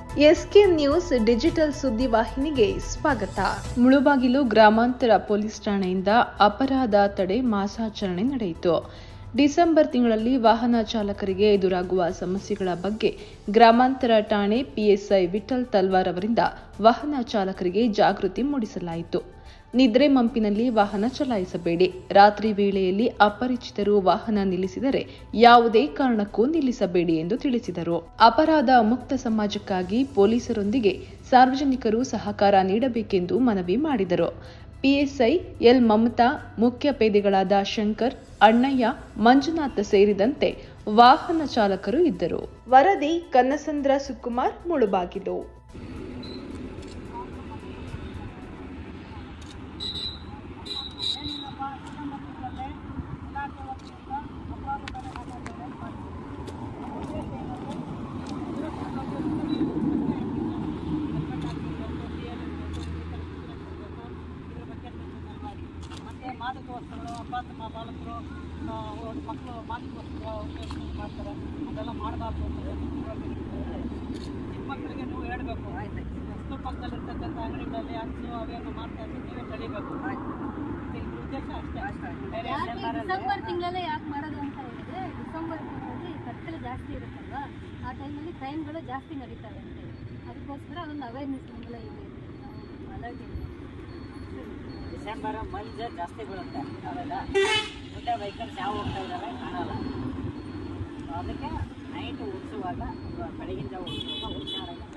SK news digital ಸುದ್ದಿವಾಹಿನಿಗೆ ಸ್ವಾಗತ ಮುಳುಬಾಗಿಲು ಗ್ರಾಮಾಂತರ police ಠಾಣೆಯಿಂದ ಅಪರಾಧ ತಡೆ ಮಾಸಾಚರಣೆ ನಡೆಯಿತು ಡಿಸೆಂಬರ್ ತಿಂಗಳಲ್ಲಿ ವಾಹನ ಚಾಲಕರಿಗೆ ಎದುರಾಗುವ ಸಮಸ್ಯೆಗಳ ಬಗ್ಗೆ ಗ್ರಾಮಾಂತರ ಠಾಣೆ ಪಿಎಸ್ಐ ವಿಠಲ್ ತಲ್ವಾರ್ ಅವರಿಂದ ವಾಹನ ಚಾಲಕರಿಗೆ ಜಾಗೃತಿ ಮೂಡಿಸಲಾಯಿತು ನಿದ್ರೆ ಮಂಪಿನಲ್ಲಿ ವಾಹನ ಚಲಾಯಿಸಬೇಡಿ ರಾತ್ರಿ ವೇಳೆಯಲ್ಲಿ ಅಪರಿಚಿತರು ವಾಹನ ನಿಲ್ಲಿಸಿದರೆ ಯಾವುದೇ ಕಾರಣಕ್ಕೂ ನಿಲ್ಲಿಸಬೇಡಿ ಎಂದು ತಿಳಿಸಿದರು ಅಪರಾಧ ಮುಕ್ತ ಸಮಾಜಕ್ಕಾಗಿ ಪೊಲೀಸರೊಂದಿಗೆ ಸಾರ್ವಜನಿಕರು ಸಹಕಾರ ನೀಡಬೇಕೆಂದು ಮನವಿ ಮಾಡಿದರು ಪಿಎಸ್ಐ ಎಲ್ ಮಮತಾ ಮುಖ್ಯ ಪೇದೆಗಳಾದ ಶಂಕರ್ ಅಣ್ಣಯ್ಯ ಮಂಜುನಾಥ್ ಸೇರಿದಂತೆ ವಾಹನ ಚಾಲಕರು ಇದ್ದರು ವರದಿ ಕನ್ನಸಂದ್ರ ಸುಕುಮಾರ್ ಮುಳುಬಾಗಿಲು ಮತ್ತು ಮಾದಕ ವಸ್ತುಗಳು ಅಪಾತಮ ಬಾಲಕರು ಆ, ಒಂದು ಮಕ್ಕಳು ಮಾದಕ ವಸ್ತುಗಳ ಉಪಯೋಗ ಮಾಡ್ತಾರೆ ಅದೆಲ್ಲ ಮಾಡಬಾರ್ದು ಅಂತ ಹೇಳಿ ಚಿಕ್ಕ ಮಕ್ಕಳಿಗೆ ನೀವು ಹೇಳಬೇಕು ಸ್ಕೂಲ್ ಪಕ್ಕದಲ್ಲಿರ್ತಕ್ಕಂಥ ಅಂಗಡಿಗಳಲ್ಲಿ ಹಂಚು ಅವೇನು ಮಾಡ್ತಾ ಇದ್ರೆ ನೀವೇ ತಡಿಬೇಕು ಇದ್ರ ಉದ್ದೇಶ ಅಷ್ಟೇ ಬೇರೆ ಯಾಕೆ ಏನ್ ಬರಲ್ಲ. ಡಿಸೆಂಬರ್ ತಿಂಗಳಲ್ಲೇ ಯಾಕೆ ಮಾಡೋದು ಅಂತ ಹೇಳಿದ್ರೆ ಡಿಸೆಂಬರ್ ತಿಂಗಳಲ್ಲಿ ಕತ್ತಲೆ ಜಾಸ್ತಿ ಇರುತ್ತಲ್ವಾ ಆ ಟೈಮಲ್ಲಿ ಕ್ರೈಮ್ಗಳು ಜಾಸ್ತಿ ನಡೀತವೆ ಅಂತ ಹೇಳಿ ಅದಕ್ಕೋಸ್ಕರ ಅದೊಂದು ಅವೇರ್ನೆಸ್ ನಮ್ಮೆಲ್ಲ ಇದೆ ನಾವು ಅಲರ್ಟ್ ಇದೆ ಡಿಸೆಂಬರ್ ಮಂಜು ಜಾಸ್ತಿ ಬೀಳುತ್ತೆ ಅವೆಲ್ಲ ಮುಂದೆ ವೆಹಿಕಲ್ಸ್ ಯಾವ ಹೋಗ್ತಾ ಇದ್ದಾವೆ ಕಾಣಲ್ಲ So ಅದಕ್ಕೆ ನೈಟ್ ಉಳಿಸುವಾಗ ಬೆಳಗಿನ ಜಾವ ಉಳಿಸುವಾಗ ಹುಷಾರಾಗಿ